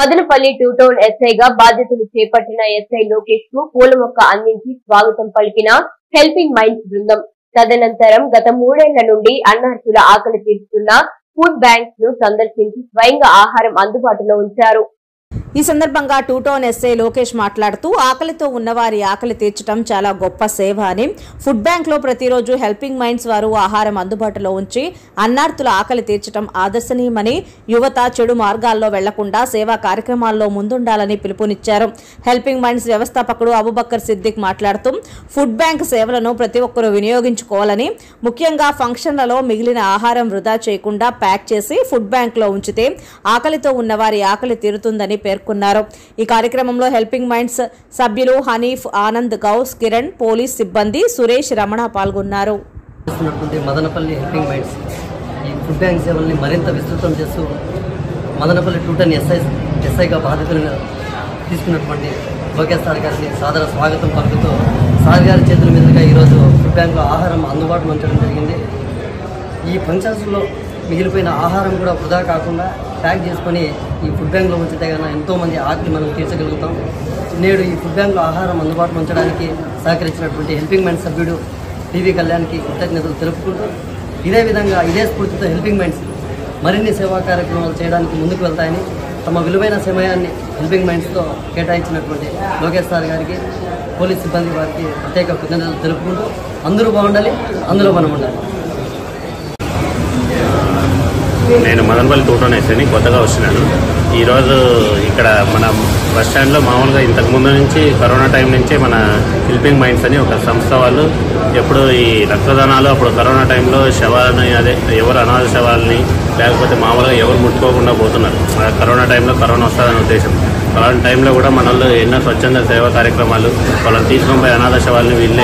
Madanapalle two town ఎస్ఐగా బాధ్యతలు చేపట్టిన SI Lokesh కు పూల మొక్క అందించి స్వాగతం పలికిన హెల్పింగ్ మైండ్స్ బృందం తదనంతరం గత మూడేళ్ల నుండి అన్నార్తుల ఆకలి తీరుస్తున్న ఫుడ్ బ్యాంక్స్ ను సందర్శించి స్వయంగా ఆహారం అందుబాటులో ఉంచారు ఈ సందర్భంగా టూ టౌన్ ఎస్ఐ లోకేష్ మాట్లాడుతూ ఆకలితో ఉన్నవారి ఆకలి తీర్చడం చాలా గొప్ప సేవ అని ఫుడ్ బ్యాంక్లో ప్రతిరోజు హెల్పింగ్ మైండ్స్ వారు ఆహారం అందుబాటులో ఉంచి అన్నార్తుల ఆకలి తీర్చడం ఆదర్శనీయమని యువత చెడు మార్గాల్లో వెళ్లకుండా సేవా కార్యక్రమాల్లో ముందుండాలని పిలుపునిచ్చారు హెల్పింగ్ మైండ్స్ వ్యవస్థాపకుడు అబుబక్కర్ సిద్దిక్ మాట్లాడుతూ ఫుడ్ బ్యాంక్ సేవలను ప్రతి ఒక్కరూ వినియోగించుకోవాలని ముఖ్యంగా ఫంక్షన్లలో మిగిలిన ఆహారం వృధా చేయకుండా ప్యాక్ చేసి ఫుడ్ బ్యాంక్లో ఉంచితే ఆకలితో ఉన్నవారి ఆకలి తీరుతుందని పేర్కొన్నారు ఈ కార్యక్రమంలో హెల్పింగ్ మైండ్స్ సభ్యులు హనీఫ్ ఆనంద్ గౌస్ కిరణ్ పోలీస్ సిబ్బంది సురేష్ రమణ పాల్గొన్నారు చేస్తున్నటువంటి మదనపల్లి హెల్పింగ్ మైండ్స్ ఈ ఫుడ్ బ్యాంక్ సేవల్ని మరింత విస్తృతం చేస్తూ మదనపల్లి టూటన్ ఎస్ఐ ఎస్ఐగా బాధ్యతలను తీసుకున్నటువంటి లోకేష్ సార్ గారిని సాదర స్వాగతం పలుకుతూ సార్ గారి చేతుల మీదుగా ఈరోజు ఫుడ్ బ్యాంక్లో ఆహారం అందుబాటులో ఉంచడం జరిగింది ఈ ఫంక్షన్స్లో మిగిలిపోయిన ఆహారం కూడా వృధా కాకుండా ప్యాక్ చేసుకొని ఈ ఫుడ్ బ్యాంక్లో ఉంచితే కన్నా ఎంతోమంది ఆకలి మనం తీర్చగలుగుతాం నేడు ఈ ఫుడ్ బ్యాంక్లో ఆహారం అందుబాటులో ఉంచడానికి సహకరించినటువంటి హెల్పింగ్ మైండ్ సభ్యుడు టీవీ కళ్యాణ్కి కృతజ్ఞతలు తెలుపుకుంటూ ఇదే విధంగా ఇదే స్ఫూర్తితో హెల్పింగ్ మైండ్స్ మరిన్ని సేవా కార్యక్రమాలు చేయడానికి ముందుకు వెళ్తాయని తమ విలువైన సమయాన్ని హెల్పింగ్ మైండ్స్తో కేటాయించినటువంటి లోకేష్ సార్ గారికి పోలీస్ సిబ్బంది వారికి ప్రత్యేక కృతజ్ఞతలు తెలుపుకుంటూ అందరూ బాగుండాలి అందులో మనం ఉండాలి నేను మదనపల్లి టూటోన్ వేసాను కొత్తగా వచ్చినాను ఈరోజు ఇక్కడ మన బస్ స్టాండ్లో మామూలుగా ఇంతకు ముందు నుంచి కరోనా టైం నుంచే మన హెల్పింగ్ మైండ్స్ అని ఒక సంస్థ వాళ్ళు ఎప్పుడు ఈ రక్తదానాలు అప్పుడు కరోనా టైంలో శవాలని అదే ఎవరు అనాథ శవాలని లేకపోతే మామూలుగా ఎవరు ముట్టుకోకుండా పోతున్నారు ఆ కరోనా టైంలో కరోనా వస్తుందనే ఉద్దేశం అలాంటి టైంలో కూడా మన వాళ్ళు ఎన్నో స్వచ్ఛంద సేవా కార్యక్రమాలు వాళ్ళని తీసుకొని పోయి అనాథ శవాలని వీళ్ళే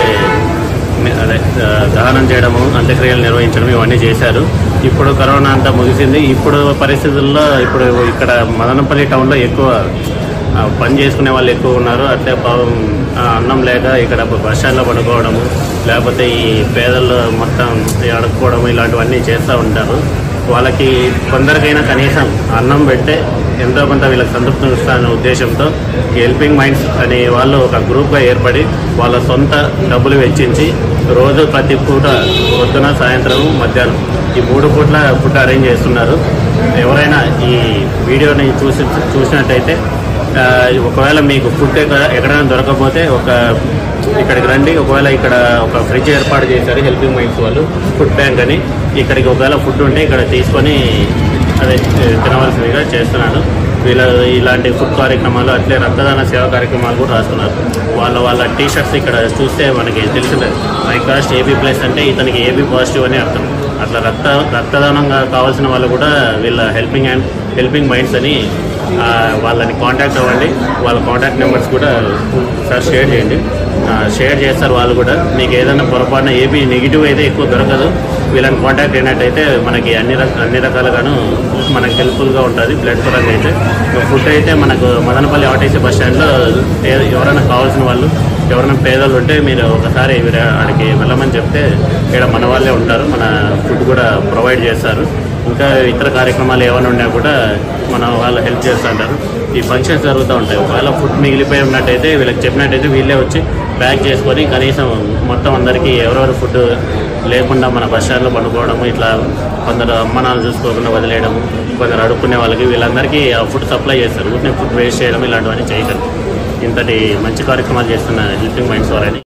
అదే ఆ, దహనం చేయడము అంత్యక్రియలు నిర్వహించడం ఇవన్నీ చేశారు ఇప్పుడు కరోనా అంతా ముగిసింది ఇప్పుడు పరిస్థితుల్లో ఇప్పుడు ఇక్కడ మదనపల్లి టౌన్లో ఎక్కువ ఆ, పని చేసుకునే వాళ్ళు ఎక్కువ ఉన్నారు అట్లే పాపం ఆ, అన్నం లేక ఇక్కడ బస్ స్టాండ్లో పడుకోవడము లేకపోతే ఈ పేదలు మొత్తం ఈ అడుక్కోవడం ఇలాంటివన్నీ చేస్తూ ఉంటారు వాళ్ళకి కొందరికైనా కనీసం అన్నం పెట్టే ఎంతో కొంత వీళ్ళకి సంతృప్తిని ఇస్తారనే ఉద్దేశంతో ఈ హెల్పింగ్ మైండ్స్ అనే వాళ్ళు ఒక గ్రూప్గా ఏర్పడి వాళ్ళ సొంత డబ్బులు వెచ్చించి రోజు ప్రతి పూట పొద్దున సాయంత్రం మధ్యాహ్నం ఈ మూడు పూట్ల ఫుడ్ అరేంజ్ చేస్తున్నారు ఎవరైనా ఈ వీడియోని చూసి చూసినట్టయితే ఆ, ఒకవేళ మీకు ఫుడ్ ఎక్కడ ఎక్కడైనా దొరకకపోతే ఒక ఇక్కడికి రండి ఒకవేళ ఇక్కడ ఒక ఫ్రిడ్జ్ ఏర్పాటు చేశారు హెల్పింగ్ మైండ్స్ వాళ్ళు ఫుడ్ బ్యాంక్ అని ఇక్కడికి ఒకవేళ ఫుడ్ ఉంటే ఇక్కడ తీసుకొని అదే తినవలసిందిగా చేస్తున్నాను వీళ్ళ ఇలాంటి ఫుడ్ కార్యక్రమాలు అట్లే రక్తదాన సేవా కార్యక్రమాలు కూడా రాస్తున్నారు వాళ్ళ వాళ్ళ టీ షర్ట్స్ ఇక్కడ చూస్తే మనకి తెలిసిందే మై కాస్ట్ ఏబీ ప్లస్ అంటే ఇతనికి ఏబీ పాజిటివ్ అని అర్థం అట్లా రక్త రక్తదానంగా కావాల్సిన వాళ్ళు కూడా వీళ్ళ హెల్పింగ్ అండ్ హెల్పింగ్ మైండ్స్ అని ఆ, వాళ్ళని కాంటాక్ట్ అవ్వండి వాళ్ళ కాంటాక్ట్ నెంబర్స్ కూడా సార్ షేర్ చేయండి ఆ, షేర్ చేస్తారు వాళ్ళు కూడా మీకు ఏదైనా పొరపాటున ఏబీ నెగిటివ్ అయితే ఎక్కువ దొరకదు వీళ్ళని కాంటాక్ట్ అయినట్టయితే మనకి అన్ని రక అన్ని రకాలుగాను మనకి హెల్ప్ఫుల్గా ఉంటుంది బ్లడ్ పరంగా అయితే ఫుడ్ అయితే మనకు మదనపల్లి ఆర్టీసీ బస్ స్టాండ్లో ఏ- ఎవరైనా కావాల్సిన వాళ్ళు ఎవరైనా పేదలు ఉంటే మీరు ఒకసారి వీర ఆడికి వెళ్ళమని చెప్తే ఇక్కడ మన వాళ్ళే ఉంటారు మన ఫుడ్ కూడా ప్రొవైడ్ చేస్తారు ఇంకా ఇతర కార్యక్రమాలు ఏమైనా ఉన్నా కూడా మన వాళ్ళు హెల్ప్ చేస్తూ ఉంటారు ఈ ఫంక్షన్స్ జరుగుతూ ఉంటాయి ఒకవేళ ఫుడ్ మిగిలిపోయి ఉన్నట్టయితే వీళ్ళకి చెప్పినట్టయితే వీళ్ళే వచ్చి ప్యాక్ చేసుకొని కనీసం మొత్తం అందరికీ ఎవరెవరు ఫుడ్ లేకుండా మన బస్ స్టాండ్లో పండుకోవడము ఇట్లా కొందరు అమ్మనాలు చూసుకోకుండా వదిలేయడము కొందరు అడుక్కునే వాళ్ళకి వీళ్ళందరికీ ఆ ఫుడ్ సప్లై చేస్తారు ఊరిని ఫుడ్ వేస్ట్ చేయడం ఇలాంటివన్నీ చేయకండి ఇంతటి మంచి కార్యక్రమాలు చేస్తున్న హెల్పింగ్ మైండ్స్ వారని